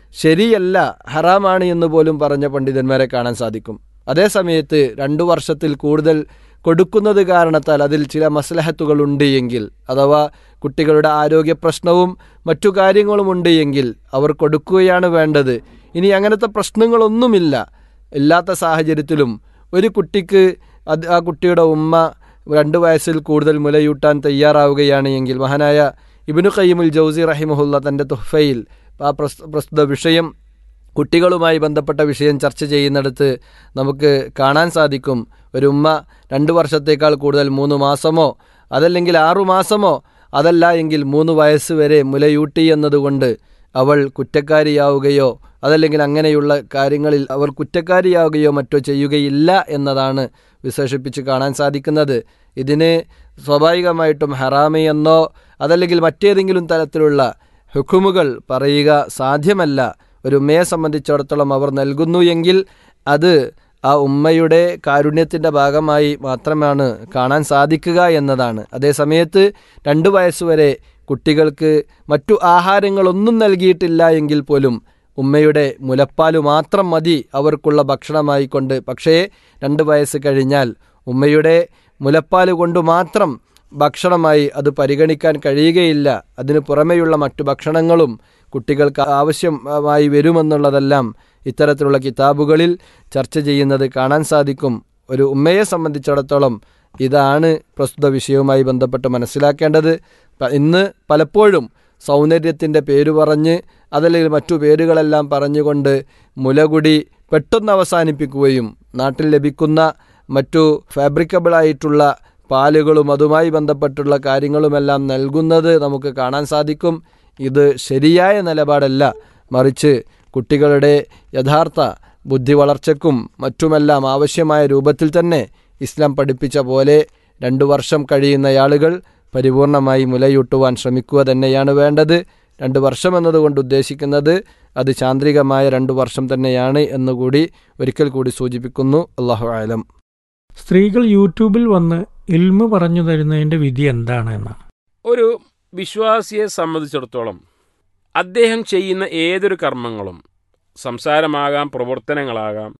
ശരിയല്ല ഹറാമാണ് എന്ന് പോലും പറഞ്ഞ പണ്ഡിതന്മാരെ കാണാൻ സാധിക്കും അതേസമയത്ത് രണ്ടു വർഷത്തിൽ കൂടുതൽ കൊടുക്കുന്നത് കാരണത്താൽ അതിൽ ചില മസ്ലഹത്തുകൾ ഉണ്ട് എങ്കിൽ അഥവാ കുട്ടികളുടെ ആരോഗ്യ പ്രശ്നവും മറ്റു കാര്യങ്ങളും ഉണ്ട് എങ്കിൽ അവർ കൊടുക്കുകയാണ് വേണ്ടത് ഇനി അങ്ങനത്തെ പ്രശ്നങ്ങളൊന്നുമില്ല ഇല്ലാത്ത സാഹചര്യത്തിലും ഒരു കുട്ടിക്ക് അത് ആ കുട്ടിയുടെ ഉമ്മ രണ്ട് വയസ്സിൽ കൂടുതൽ മുലയൂട്ടാൻ തയ്യാറാവുകയാണ് എങ്കിൽ മഹാനായ ഇബിനു ഖയ്യിമുൽ ജൗസി റഹിമഹുല്ല തൻ്റെ തുഹഫയിൽ ആ പ്രസ് പ്രസ്തുത വിഷയം കുട്ടികളുമായി ബന്ധപ്പെട്ട വിഷയം ചർച്ച ചെയ്യുന്നിടത്ത് നമുക്ക് കാണാൻ സാധിക്കും ഒരു ഉമ്മ രണ്ട് വർഷത്തേക്കാൾ കൂടുതൽ മൂന്ന് മാസമോ അതല്ലെങ്കിൽ ആറു മാസമോ അതല്ല എങ്കിൽ മൂന്ന് വയസ്സ് വരെ മുലയൂട്ടി എന്നതുകൊണ്ട് അവൾ കുറ്റക്കാരിയാവുകയോ അതല്ലെങ്കിൽ അങ്ങനെയുള്ള കാര്യങ്ങളിൽ അവർ കുറ്റക്കാരിയാവുകയോ മറ്റോ ചെയ്യുകയില്ല എന്നതാണ് വിശേഷിപ്പിച്ച് കാണാൻ സാധിക്കുന്നത് ഇതിന് സ്വാഭാവികമായിട്ടും ഹറാമി എന്നോ അതല്ലെങ്കിൽ മറ്റേതെങ്കിലും തരത്തിലുള്ള ഹുക്കുമുകൾ പറയുക സാധ്യമല്ല ഒരു ഉമ്മയെ സംബന്ധിച്ചിടത്തോളം അവർ നൽകുന്നു എങ്കിൽ അത് ആ ഉമ്മയുടെ കാരുണ്യത്തിൻ്റെ ഭാഗമായി മാത്രമാണ് കാണാൻ സാധിക്കുക എന്നതാണ് അതേസമയത്ത് രണ്ട് വയസ്സുവരെ കുട്ടികൾക്ക് മറ്റു ആഹാരങ്ങളൊന്നും നൽകിയിട്ടില്ല എങ്കിൽ പോലും ഉമ്മയുടെ മുലപ്പാല് മാത്രം മതി അവർക്കുള്ള ഭക്ഷണമായി കൊണ്ട് പക്ഷേ രണ്ട് വയസ്സ് കഴിഞ്ഞാൽ ഉമ്മയുടെ മുലപ്പാല് കൊണ്ട് മാത്രം ഭക്ഷണമായി അത് പരിഗണിക്കാൻ കഴിയുകയില്ല അതിനു പുറമെയുള്ള മറ്റു ഭക്ഷണങ്ങളും കുട്ടികൾക്ക് ആവശ്യമായി വരുമെന്നുള്ളതെല്ലാം ഇത്തരത്തിലുള്ള കിതാബുകളിൽ ചർച്ച ചെയ്യുന്നത് കാണാൻ സാധിക്കും ഒരു ഉമ്മയെ സംബന്ധിച്ചിടത്തോളം ഇതാണ് പ്രസ്തുത വിഷയവുമായി ബന്ധപ്പെട്ട് മനസ്സിലാക്കേണ്ടത് ഇന്ന് പലപ്പോഴും സൗന്ദര്യത്തിൻ്റെ പേര് പറഞ്ഞ് അതല്ലെങ്കിൽ മറ്റു പേരുകളെല്ലാം പറഞ്ഞുകൊണ്ട് മുലകുടി പെട്ടെന്ന് അവസാനിപ്പിക്കുകയും നാട്ടിൽ ലഭിക്കുന്ന മറ്റു ഫാബ്രിക്കബിളായിട്ടുള്ള പാലുകളും അതുമായി ബന്ധപ്പെട്ടുള്ള കാര്യങ്ങളുമെല്ലാം നൽകുന്നത് നമുക്ക് കാണാൻ സാധിക്കും ഇത് ശരിയായ നിലപാടല്ല മറിച്ച് കുട്ടികളുടെ യഥാർത്ഥ ബുദ്ധി വളർച്ചയ്ക്കും മറ്റുമെല്ലാം ആവശ്യമായ രൂപത്തിൽ തന്നെ ഇസ്ലാം പഠിപ്പിച്ച പോലെ രണ്ടു വർഷം കഴിയുന്ന ആളുകൾ പരിപൂർണമായി മുലയൂട്ടുവാൻ ശ്രമിക്കുക തന്നെയാണ് വേണ്ടത് രണ്ട് വർഷം എന്നതുകൊണ്ട് ഉദ്ദേശിക്കുന്നത് അത് ചാന്ദ്രികമായ രണ്ടു വർഷം തന്നെയാണ് എന്നുകൂടി ഒരിക്കൽ കൂടി സൂചിപ്പിക്കുന്നു അള്ളാഹു ആലം സ്ത്രീകൾ യൂട്യൂബിൽ വന്ന് ഇൽമ പറഞ്ഞു തരുന്നതിന്റെ വിധി എന്താണ് എന്നാണ് ഒരു വിശ്വാസിയെ സംബന്ധിച്ചിടത്തോളം അദ്ദേഹം ചെയ്യുന്ന ഏതൊരു കർമ്മങ്ങളും സംസാരമാകാം പ്രവർത്തനങ്ങളാകാം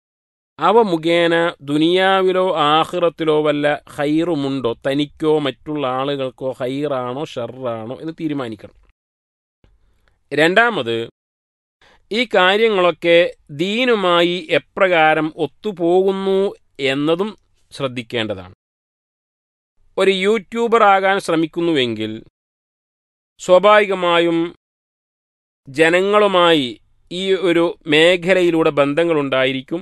അവ മുഖേന ദുനിയാവിലോ ആഹ്റത്തിലോ വല്ല ഹൈറുമുണ്ടോ തനിക്കോ മറ്റുള്ള ആളുകൾക്കോ ഹൈറാണോ ഷർറാണോ എന്ന് തീരുമാനിക്കണം രണ്ടാമത് ഈ കാര്യങ്ങളൊക്കെ ദീനുമായി എപ്രകാരം ഒത്തുപോകുന്നു എന്നതും ശ്രദ്ധിക്കേണ്ടതാണ് ഒരു യൂട്യൂബർ ആകാൻ ശ്രമിക്കുന്നുവെങ്കിൽ സ്വാഭാവികമായും ജനങ്ങളുമായി ഈ ഒരു മേഖലയിലൂടെ ബന്ധങ്ങളുണ്ടായിരിക്കും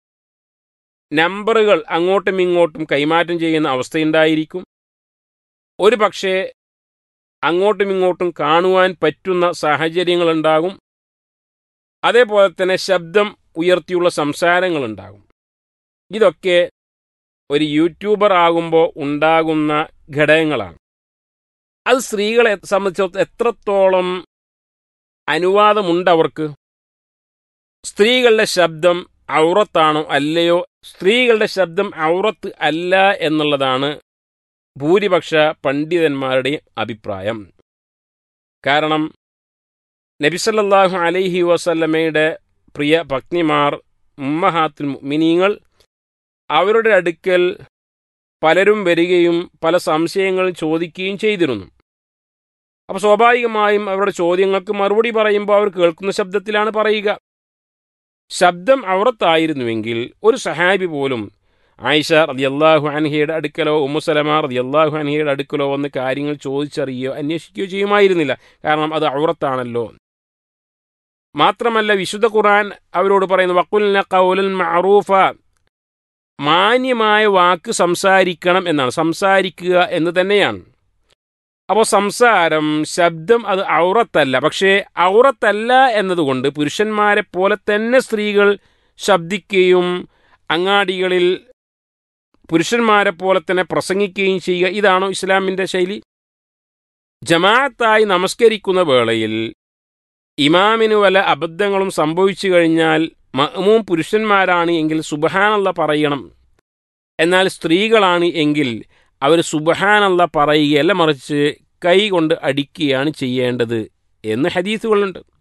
നമ്പറുകൾ അങ്ങോട്ടും ഇങ്ങോട്ടും കൈമാറ്റം ചെയ്യുന്ന അവസ്ഥയുണ്ടായിരിക്കും ഒരു പക്ഷേ അങ്ങോട്ടും ഇങ്ങോട്ടും കാണുവാൻ പറ്റുന്ന സാഹചര്യങ്ങളുണ്ടാകും അതേപോലെ തന്നെ ശബ്ദം ഉയർത്തിയുള്ള സംസാരങ്ങളുണ്ടാകും ഇതൊക്കെ ഒരു യൂട്യൂബർ ആകുമ്പോൾ ഉണ്ടാകുന്ന ഘടകങ്ങളാണ് അത് സ്ത്രീകളെ സംബന്ധിച്ചിടത്തോളം എത്രത്തോളം അനുവാദമുണ്ട് അവർക്ക് സ്ത്രീകളുടെ ശബ്ദം ഔറത്താണോ അല്ലയോ സ്ത്രീകളുടെ ശബ്ദം ഔറത്ത് അല്ല എന്നുള്ളതാണ് ഭൂരിപക്ഷ പണ്ഡിതന്മാരുടെയും അഭിപ്രായം കാരണം നബിസല്ലാഹു അലൈഹി വസല്ലമയുടെ പ്രിയ പത്നിമാർ ഉമ്മഹാത്തുൽ മിനിങ്ങൾ അവരുടെ അടുക്കൽ പലരും വരികയും പല സംശയങ്ങൾ ചോദിക്കുകയും ചെയ്തിരുന്നു അപ്പോൾ സ്വാഭാവികമായും അവരുടെ ചോദ്യങ്ങൾക്ക് മറുപടി പറയുമ്പോൾ അവർ കേൾക്കുന്ന ശബ്ദത്തിലാണ് പറയുക ശബ്ദം ഔറത്തായിരുന്നുവെങ്കിൽ ഒരു സഹാബി പോലും ആയിഷ റതിയല്ലാഹു അൻഹയുടെ അടുക്കലോ ഉമ്മുസലമ റതിയല്ലാഹു അൻഹയുടെ അടുക്കലോ വന്ന് കാര്യങ്ങൾ ചോദിച്ചറിയുകയോ അന്വേഷിക്കുകയോ ചെയ്യുമായിരുന്നില്ല കാരണം അത് ഔറത്താണല്ലോ മാത്രമല്ല വിശുദ്ധ ഖുർആൻ അവരോട് പറയുന്നു വക്കുലിന കൗലൻ മഅറൂഫ മാന്യമായ വാക്ക് സംസാരിക്കണം എന്നാണ് സംസാരിക്കുക എന്ന് തന്നെയാണ് അപ്പോൾ സംസാരം ശബ്ദം അത് ഔറത്തല്ല പക്ഷേ ഔറത്തല്ല എന്നതുകൊണ്ട് പുരുഷന്മാരെ പോലെ തന്നെ സ്ത്രീകൾ ശബ്ദിക്കുകയും അങ്ങാടികളിൽ പുരുഷന്മാരെ പോലെ തന്നെ പ്രസംഗിക്കുകയും ചെയ്യുക ഇതാണോ ഇസ്ലാമിൻ്റെ ശൈലി ജമാഅത്തായി നമസ്കരിക്കുന്ന വേളയിൽ ഇമാമിന് വല്ല അബദ്ധങ്ങളും സംഭവിച്ചു കഴിഞ്ഞാൽ മഅ്മൂം പുരുഷന്മാരാണ് എങ്കിൽ സുബഹാനല്ല പറയണം എന്നാൽ സ്ത്രീകളാണ് എങ്കിൽ അവർ സുബഹാനല്ല പറയുകയല്ല മറിച്ച് കൈ കൊണ്ട് അടിക്കുകയാണ് ചെയ്യേണ്ടത് എന്ന് ഹദീസുകളുണ്ട്